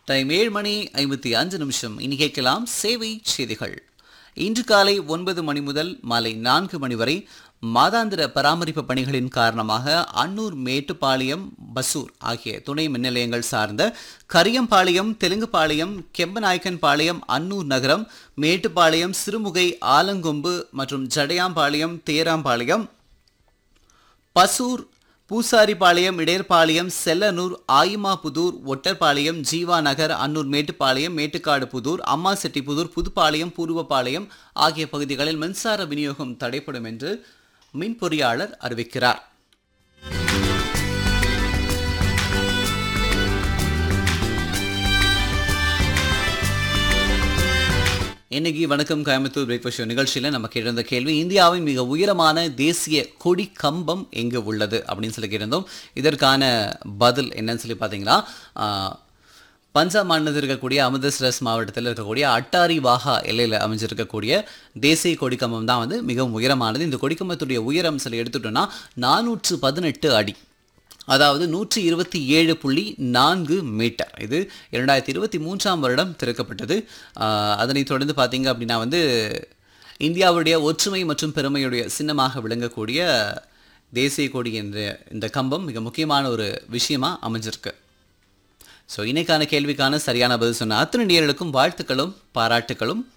time ஏழு மணி ஐம்பத்தி அஞ்சு நிமிஷம் இனி கேட்கலாம் சேவை செய்திகள் இன்று காலை ஒன்பது மணி முதல் மாலை நான்கு மணி வரை மாதாந்திர பராமரிப்பு பணிகளின் காரணமாக அன்னூர் மேட்டுப்பாளையம் பசூர் ஆகிய துணை மின் நிலையங்கள் சார்ந்த கரியம்பாளையம் தெலுங்குபாளையம் கெம்பநாயக்கன்பாளையம் அன்னூர் நகரம் மேட்டுப்பாளையம் சிறுமுகை ஆலங்கொம்பு மற்றும் ஜடையாம்பாளையம் தேராம்பாளையம் பசூர் பூசாரிபாளையம் இடையர்பாளையம் செல்லனூர் ஆயிமாபுதூர் ஒட்டர்பாளையம் ஜீவா நகர் அன்னூர் மேட்டுப்பாளையம் மேட்டுக்காடு புதூர் அம்மாசெட்டிப்புதூர் புதுப்பாளையம் பூர்வபாளையம் ஆகிய பகுதிகளில் மின்சார விநியோகம் தடைப்படும் என்று மின் பொறியாளர் அறிவிக்கிறார் இன்னைக்கு வணக்கம் கோயம்புத்தூர் பிரேக்ஃபாஸ்ட் ஷோ நிகழ்ச்சியில் நம்ம கேட்டிருந்த கேள்வி இந்தியாவின் மிக உயரமான தேசிய கொடி கம்பம் எங்கே உள்ளது அப்படின்னு சொல்லி கேட்டிருந்தோம் இதற்கான பதில் என்னன்னு சொல்லி பார்த்தீங்கன்னா ஆஹ், பஞ்சாப் மாநிலத்தில் இருக்கக்கூடிய அமிர்தசரஸ் மாவட்டத்தில் இருக்கக்கூடிய அட்டாரி வாகா எல்லையில் அமைஞ்சிருக்கக்கூடிய தேசிய கொடிக்கம்பம் தான் வந்து மிகவும் உயரமானது இந்த கொடிக்கம்பத்துடைய உயரம் சொல்லி எடுத்துட்டோம்னா நானூற்று பதினெட்டு அடி அதாவது நூற்றி இருபத்தி ஏழு புள்ளி நான்கு மீட்டர் இது இரண்டாயிரத்தி இருபத்தி மூன்றாம் வருடம் திறக்கப்பட்டது ஆஹ் அதனைத் தொடர்ந்து பார்த்தீங்க அப்படின்னா வந்து இந்தியாவுடைய ஒற்றுமை மற்றும் பெருமையுடைய சின்னமாக விளங்கக்கூடிய தேசிய கொடி என்ற இந்த கம்பம் மிக முக்கியமான ஒரு விஷயமா அமைஞ்சிருக்கு ஸோ இன்னைக்கான கேள்விக்கான சரியான பதில் சொன்ன அத்தனை நேயர்களுக்கும் வாழ்த்துக்களும் பாராட்டுகளும்